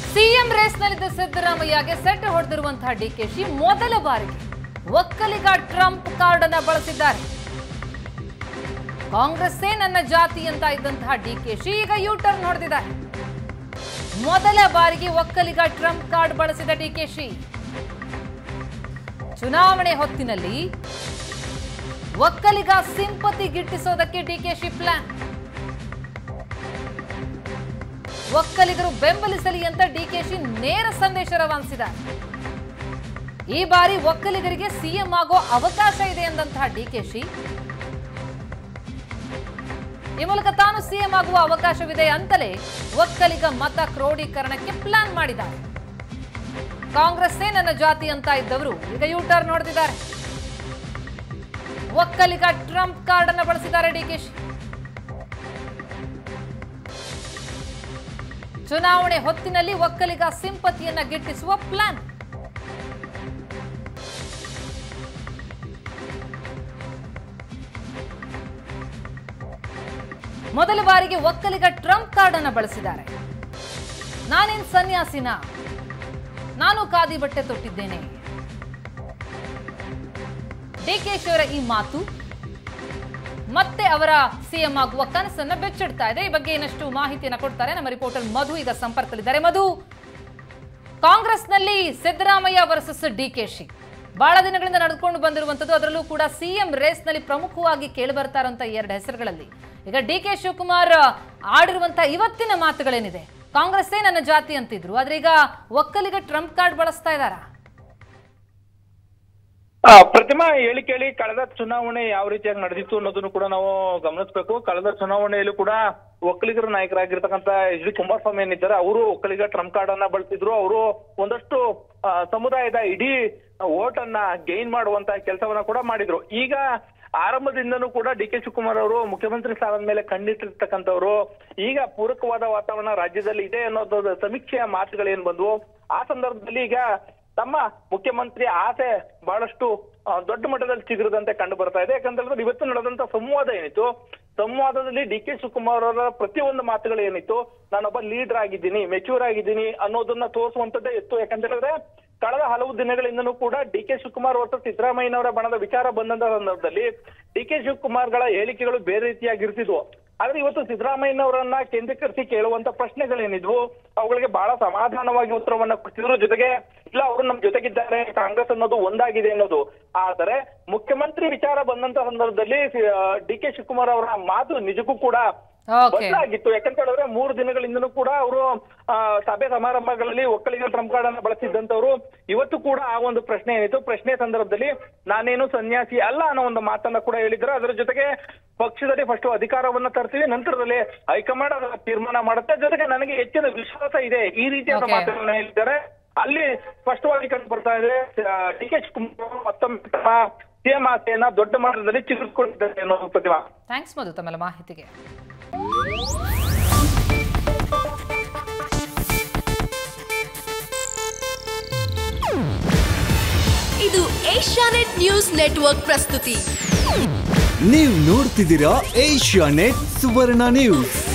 CM ರೇಸ್ನಲ್ಲಿದ್ದ ಸಿದ್ದರಾಮಯ್ಯಗೆ set ಹೊಡೆದಿರುವಂತಹ ಡಿಕೆಶಿ ಮೊದಲ ಬಾರಿಗೆ ಒಕ್ಕಲಿಗ ಟ್ರಂಪ್ ಕಾರ್ಡ್ ಅನ್ನ ಬಳಸಿದ್ದಾರೆ ಕಾಂಗ್ರೆಸ್ಸೇ ನನ್ನ ಜಾತಿ ಅಂತ ಇದ್ದಂತಹ ಡಿಕೆಶಿ ಈಗ ಯೂ ಟರ್ನ್ ಹೊಡೆದಿದ್ದಾರೆ ಮೊದಲ ಬಾರಿಗೆ ಒಕ್ಕಲಿಗ ಟ್ರಂಪ್ ಕಾರ್ಡ್ ಬಳಸಿದ ಡಿಕೆಶಿ ಚುನಾವಣೆ ಹೊತ್ತಿನಲ್ಲಿ ಒಕ್ಕಲಿಗ ಸಿಂಪತಿ ಗಿಟ್ಟಿಸೋದಕ್ಕೆ ಡಿಕೆಶಿ ಪ್ಲಾನ್ ಒಕ್ಕಲಿಗರು ಬೆಂಬಲಿಸಲಿ ಅಂತ ಡಿಕೆಶಿ ನೇರ ಸಂದೇಶ ರವಾನಿಸಿದ್ದಾರೆ ಈ ಬಾರಿ ಒಕ್ಕಲಿಗರಿಗೆ ಸಿಎಂ ಆಗೋ ಅವಕಾಶ ಇದೆ ಎಂದಂತಹ ಡಿಕೆಶಿ ಈ ಮೂಲಕ ತಾನು ಸಿಎಂ ಆಗುವ ಅವಕಾಶವಿದೆ ಅಂತಲೇ ಒಕ್ಕಲಿಗ ಮತ ಕ್ರೋಢೀಕರಣಕ್ಕೆ ಪ್ಲಾನ್ ಮಾಡಿದ್ದಾರೆ ಕಾಂಗ್ರೆಸ್ಸೇ ನನ್ನ ಜಾತಿ ಅಂತ ಇದ್ದವರು ಈಗ ಯೂ ಟರ್ನ್ ನೋಡ್ತಿದ್ದಾರೆ ಒಕ್ಕಲಿಗ ಟ್ರಂಪ್ ಕಾರ್ಡ್ ಅನ್ನು ಬಳಸಿದ್ದಾರೆ ಡಿಕೆಶಿ ಚುನಾವಣೆ ಹೊತ್ತಿನಲ್ಲಿ ಒಕ್ಕಲಿಗ ಸಿಂಪತಿಯನ್ನ ಗಿಟ್ಟಿಸುವ ಪ್ಲಾನ್ ಮೊದಲ ಬಾರಿಗೆ ಒಕ್ಕಲಿಗ ಟ್ರಂಪ್ ಕಾರ್ಡ್ ಅನ್ನು ಬಳಸಿದ್ದಾರೆ ನಾನೇನ್ ಸನ್ಯಾಸಿನ ನಾನು ಖಾದಿ ಬಟ್ಟೆ ತೊಟ್ಟಿದ್ದೇನೆ ಡಿಕೆಶಿ ಅವರ ಈ ಮಾತು ಮತ್ತೆ ಅವರ ಸಿಎಂ ಆಗುವ ಕನಸನ್ನ ಬೆಚ್ಚಿಡ್ತಾ ಇದೆ ಈ ಬಗ್ಗೆ ಇನ್ನಷ್ಟು ಮಾಹಿತಿಯನ್ನು ಕೊಡ್ತಾರೆ ನಮ್ಮ ರಿಪೋರ್ಟರ್ ಮಧು ಈಗ ಸಂಪರ್ಕದಲ್ಲಿದ್ದಾರೆ ಮಧು ಕಾಂಗ್ರೆಸ್ನಲ್ಲಿ ಸಿದ್ದರಾಮಯ್ಯ ವರ್ಸಸ್ ಡಿಕೆಶಿ ಬಹಳ ದಿನಗಳಿಂದ ನಡೆದುಕೊಂಡು ಬಂದಿರುವಂತದ್ದು ಅದರಲ್ಲೂ ಕೂಡ ಸಿಎಂ ರೇಸ್ನಲ್ಲಿ ಪ್ರಮುಖವಾಗಿ ಕೇಳಿ ಬರ್ತಾ ಇರುವಂತಹ ಎರಡು ಹೆಸರುಗಳಲ್ಲಿ ಈಗ ಡಿ ಕೆ ಶಿವಕುಮಾರ್ ಆಡಿರುವಂತಹ ಇವತ್ತಿನ ಮಾತುಗಳೇನಿದೆ ಕಾಂಗ್ರೆಸ್ಸೇ ನನ್ನ ಜಾತಿ ಅಂತಿದ್ರು ಆದ್ರೆ ಈಗ ಒಕ್ಕಲಿಗ ಟ್ರಂಪ್ ಕಾರ್ಡ್ ಬಳಸ್ತಾ ಇದ್ದಾರಾ ಆ, ಪ್ರತಿಮಾ ಹೇಳಿ ಕೇಳಿ ಕಳೆದ ಚುನಾವಣೆ ಯಾವ ರೀತಿಯಾಗಿ ನಡೆದಿತ್ತು ಅನ್ನೋದನ್ನು ಕೂಡ ನಾವು ಗಮನಿಸಬೇಕು ಕಳೆದ ಚುನಾವಣೆಯಲ್ಲೂ ಕೂಡ ಒಕ್ಕಲಿಗರ ನಾಯಕರಾಗಿರ್ತಕ್ಕಂಥ ಎಚ್ ಡಿ ಕುಮಾರಸ್ವಾಮಿ ಏನಿದ್ದಾರೆ ಅವರು ಒಕ್ಕಲಿಗ ಟ್ರಂಪ್ ಕಾರ್ಡ್ ಅನ್ನ ಬಳಸಿದ್ರು ಅವರು ಒಂದಷ್ಟು ಆ, ಸಮುದಾಯದ ಇಡೀ ಓಟ್ ಅನ್ನ ಗೈನ್ ಮಾಡುವಂತ ಕೆಲಸವನ್ನ ಕೂಡ ಮಾಡಿದ್ರು ಈಗ ಆರಂಭದಿಂದನೂ ಕೂಡ ಡಿ ಕೆ ಶಿವಕುಮಾರ್ ಅವರು ಮುಖ್ಯಮಂತ್ರಿ ಸ್ಥಾನದ ಮೇಲೆ ಕಣ್ಣಿಟ್ಟಿರ್ತಕ್ಕಂಥವ್ರು ಈಗ ಪೂರಕವಾದ ವಾತಾವರಣ ರಾಜ್ಯದಲ್ಲಿ ಇದೆ ಅನ್ನೋದು ಸಮೀಕ್ಷೆಯ ಮಾತುಗಳೇನ್ ಬಂದ್ವು ಆ ಸಂದರ್ಭದಲ್ಲಿ ಈಗ ತಮ್ಮ ಮುಖ್ಯಮಂತ್ರಿ ಆಸೆ ಬಹಳಷ್ಟು ಆ, ದೊಡ್ಡ ಮಟ್ಟದಲ್ಲಿ ಚಿಗುರದಂತೆ ಕಂಡು ಬರ್ತಾ ಇದೆ ಯಾಕಂತಂದ್ರೆ ಇವತ್ತು ನಡೆದಂತ ಸಂವಾದ ಏನಿತ್ತು ಸಂವಾದದಲ್ಲಿ ಡಿ ಕೆ ಶಿವಕುಮಾರ್ ಅವರ ಪ್ರತಿಯೊಂದು ಮಾತುಗಳು ಏನಿತ್ತು ನಾನೊಬ್ಬ ಲೀಡರ್ ಆಗಿದ್ದೀನಿ ಮೆಚೂರ್ ಆಗಿದ್ದೀನಿ ಅನ್ನೋದನ್ನ ತೋರಿಸುವಂತದ್ದೇ ಇತ್ತು ಯಾಕಂತೇಳಿದ್ರೆ ಕಳೆದ ಹಲವು ದಿನಗಳಿಂದನೂ ಕೂಡ ಡಿ ಕೆ ಶಿವಕುಮಾರ್ ವರ್ಸಸ್ ಸಿದ್ದರಾಮಯ್ಯನವರ ಬಣದ ವಿಚಾರ ಬಂದಂತ ಸಂದರ್ಭದಲ್ಲಿ ಡಿ ಕೆ ಶಿವಕುಮಾರ್ಗಳ ಹೇಳಿಕೆಗಳು ಬೇರೆ ರೀತಿಯಾಗಿರ್ತಿದ್ವು ಆದ್ರೆ ಇವತ್ತು ಸಿದ್ದರಾಮಯ್ಯನವರನ್ನ ಕೇಂದ್ರೀಕರಿಸಿ ಕೇಳುವಂತ ಪ್ರಶ್ನೆಗಳೇನಿದ್ವು ಅವುಗಳಿಗೆ ಬಹಳ ಸಮಾಧಾನವಾಗಿ ಉತ್ತರವನ್ನ ಕೊಡ್ತಿದ್ರು ಜೊತೆಗೆ ಇಲ್ಲ ಅವರು ನಮ್ ಜೊತೆಗಿದ್ದಾರೆ ಕಾಂಗ್ರೆಸ್ ಅನ್ನೋದು ಒಂದಾಗಿದೆ ಅನ್ನೋದು ಆದರೆ ಮುಖ್ಯಮಂತ್ರಿ ವಿಚಾರ ಬಂದಂತ ಸಂದರ್ಭದಲ್ಲಿ ಡಿ ಕೆ ಶಿವಕುಮಾರ್ ಅವರ ಮಾತು ನಿಜಕ್ಕೂ ಕೂಡ ಓಕೆ ಬದಲಾಗಿತ್ತು ಯಾಕಂತ ಹೇಳಿದ್ರೆ ಮೂರು ದಿನಗಳಿಂದನೂ ಕೂಡ ಅವರು ಸಭೆ ಸಮಾರಂಭಗಳಲ್ಲಿ ಒಕ್ಕಲಿಗ ಟ್ರಂಪ್ ಕಾರ್ಡ್ ಅನ್ನ ಬಳಸಿದ್ದಂತವ್ರು ಇವತ್ತು ಕೂಡ ಆ ಒಂದು ಪ್ರಶ್ನೆ ಏನಿತ್ತು ಪ್ರಶ್ನೆ ಸಂದರ್ಭದಲ್ಲಿ ನಾನೇನು ಸನ್ಯಾಸಿ ಅಲ್ಲ ಅನ್ನೋ ಒಂದು ಮಾತನ್ನ ಕೂಡ ಹೇಳಿದ್ರು ಅದರ ಜೊತೆಗೆ ಪಕ್ಷದಲ್ಲಿ ಫಸ್ಟ್ ಅಧಿಕಾರವನ್ನ ತರ್ತೀವಿ ನಂತರದಲ್ಲಿ ಹೈಕಮಾಂಡ್ ಅದನ್ನ ತೀರ್ಮಾನ ಮಾಡುತ್ತೆ ಜೊತೆಗೆ ನನಗೆ ಹೆಚ್ಚಿನ ವಿಶ್ವಾಸ ಇದೆ ಈ ರೀತಿಯಾದ Okay. ಮಾತುಗಳನ್ನ ಹೇಳಿದ್ದಾರೆ ಅಲ್ಲಿ ಸ್ಪಷ್ಟವಾಗಿ ಕಂಡು ಬರ್ತಾ ಇದೆ ಡಿ ಕೆ ಶಿವಕುಮಾರ್ ಅವರು ಮತ್ತೊಮ್ಮೆ ತಮ್ಮ ಸಿಎಂ ಆಸೆಯನ್ನ ದೊಡ್ಡ ಮಟ್ಟದಲ್ಲಿ ಚಿಗುರಿಸ್ಕೊಂಡಿದ್ದಾರೆ ಅನ್ನೋದು ಪ್ರತಿಮಾ ಥ್ಯಾಂಕ್ಸ್ ಮಧು ತಮ್ಮೆಲ್ಲ ಮಾಹಿತಿಗೆ ಇದು ಏಷ್ಯಾನೆಟ್ ನ್ಯೂಸ್ ನೆಟ್ವರ್ಕ್ ಪ್ರಸ್ತುತಿ ನೀವು ನೋಡ್ತಿದ್ದೀರಾ ಏಷ್ಯಾ ನೆಟ್ ಸುವರ್ಣ ನ್ಯೂಸ್